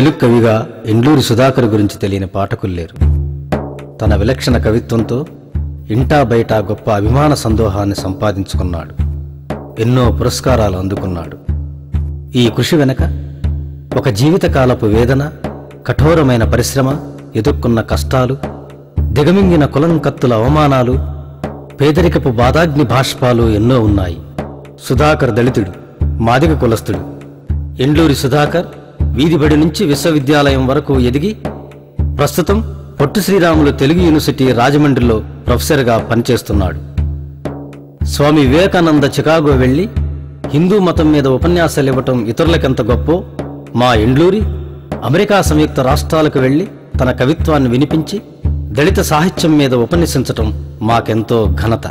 తెలుగు కవిగా ఎండ్లూరి సుధాకర్ గురించి తెలియని పాఠకులు లేరు తన విలక్షణ కవిత్వంతో ఇంటా బయట గొప్ప అభిమాన సందోహాన్ని సంపాదించుకున్నాడు ఎన్నో పురస్కారాలు అందుకున్నాడు ఈ కృషి వెనక ఒక జీవితకాలపు వేదన కఠోరమైన పరిశ్రమ ఎదుర్కొన్న కష్టాలు దిగమింగిన కులం కత్తుల అవమానాలు పేదరికపు బాధాగ్ని భాష్పాలు ఎన్నో ఉన్నాయి సుధాకర్ దళితుడు మాదిగ కులస్థుడు ఎండ్లూరి సుధాకర్ వీధిబడి నుంచి విశ్వవిద్యాలయం వరకు ఎదిగి ప్రస్తుతం పొట్టు శ్రీరాములు తెలుగు యూనివర్సిటీ రాజమండ్రిలో ప్రొఫెసర్గా పనిచేస్తున్నాడు స్వామి వివేకానంద చికాగో వెళ్లి హిందూ మతం మీద ఉపన్యాసాలు ఇవ్వటం ఇతరులకెంత గొప్పో మా ఎండ్లూరి అమెరికా సంయుక్త రాష్ట్రాలకు వెళ్లి తన కవిత్వాన్ని వినిపించి దళిత సాహిత్యం మీద ఉపన్యసించటం మాకెంతో ఘనత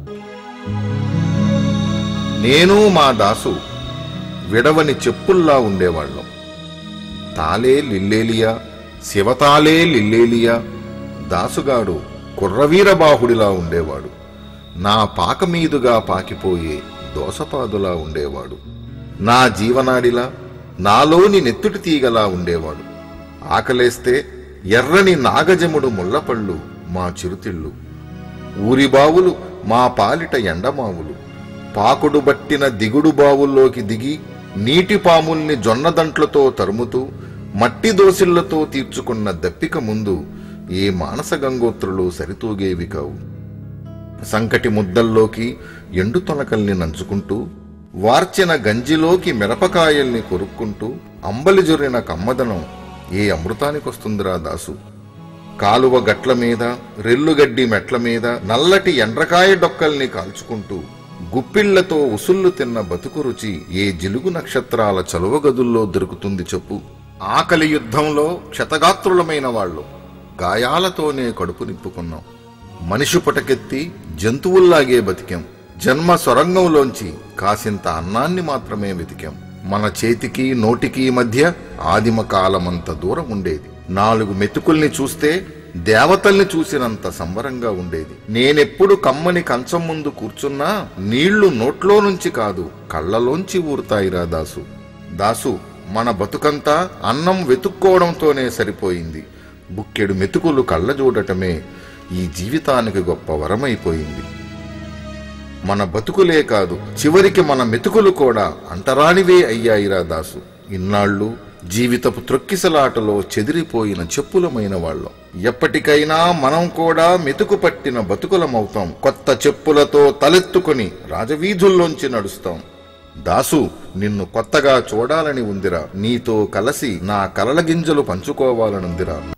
నేను మా దాసు విడవని చెప్పుల్లా ఉండేవాళ్ళం తాలే లిల్లేలియా శివతాలే లిల్లేలియా దాసుగాడు కుర్రవీరబాహుడిలా ఉండేవాడు నా పాక మీదుగా పాకిపోయే దోసపాదులా ఉండేవాడు నా జీవనాడిలా నాలోని నెత్తుటి తీగలా ఉండేవాడు ఆకలేస్తే ఎర్రని నాగజముడు ముళ్ళపళ్ళు మా చిరుతిళ్ళు ఊరి బావులు మా పాలిట ఎండమావులు పాకుడు బట్టిన దిగుడు బావుల్లోకి దిగి నీటి పాముల్ని జొన్నదంట్లతో తరుముతూ మట్టి దోసిళ్లతో తీర్చుకున్న దప్పిక ముందు ఏ మానస గంగోత్రులు సరితూగేవి కావు సంకటి ముద్దల్లోకి ఎండు తొనకల్ని నంచుకుంటూ వార్చిన గంజిలోకి మిరపకాయల్ని కొరుక్కుంటూ అంబలి జొర్రిన కమ్మదనం ఏ అమృతానికొస్తుందిరా దాసు కాలువ గట్ల మీద రెల్లుగడ్డి మెట్ల మీద నల్లటి ఎండ్రకాయ డొక్కల్ని కాల్చుకుంటూ గుప్పిళ్లతో ఉసుళ్ళు తిన్న బతుకు రుచి ఏ జిలుగు నక్షత్రాల చలువ గదుల్లో దొరుకుతుంది చెప్పు ఆకలి యుద్ధంలో క్షతగాత్రులమైన వాళ్ళు గాయాలతోనే కడుపు నింపుకున్నాం మనిషి పుటకెత్తి జంతువుల్లాగే బతికాం జన్మ సొరంగంలోంచి కాసింత అన్నాన్ని మాత్రమే వెతికాం మన చేతికి నోటికి మధ్య ఆదిమ కాలమంత దూరం ఉండేది నాలుగు మెతుకుల్ని చూస్తే దేవతల్ని చూసినంత సంబరంగా ఉండేది నేనెప్పుడు కమ్మని కంచం ముందు కూర్చున్నా నీళ్లు నోట్లో నుంచి కాదు కళ్ళలోంచి ఊరుతాయిరా దాసు దాసు మన బతుకంతా అన్నం వెతుక్కోవడంతోనే సరిపోయింది బుక్కెడు మెతుకులు కళ్ళ చూడటమే ఈ జీవితానికి గొప్ప వరమైపోయింది మన బతుకులే కాదు చివరికి మన మెతుకులు కూడా అంటరానివే అయ్యాయిరా దాసు ఇన్నాళ్ళు జీవితపు త్రొక్కిసలాటలో చెదిరిపోయిన చెప్పులమైన వాళ్ళం ఎప్పటికైనా మనం కూడా మెతుకు పట్టిన బతుకులమవుతాం కొత్త చెప్పులతో తలెత్తుకొని రాజవీధుల్లోంచి నడుస్తాం దాసు నిన్ను కొత్తగా చూడాలని ఉందిరా నీతో కలసి నా కలల గింజలు పంచుకోవాలనుందిరా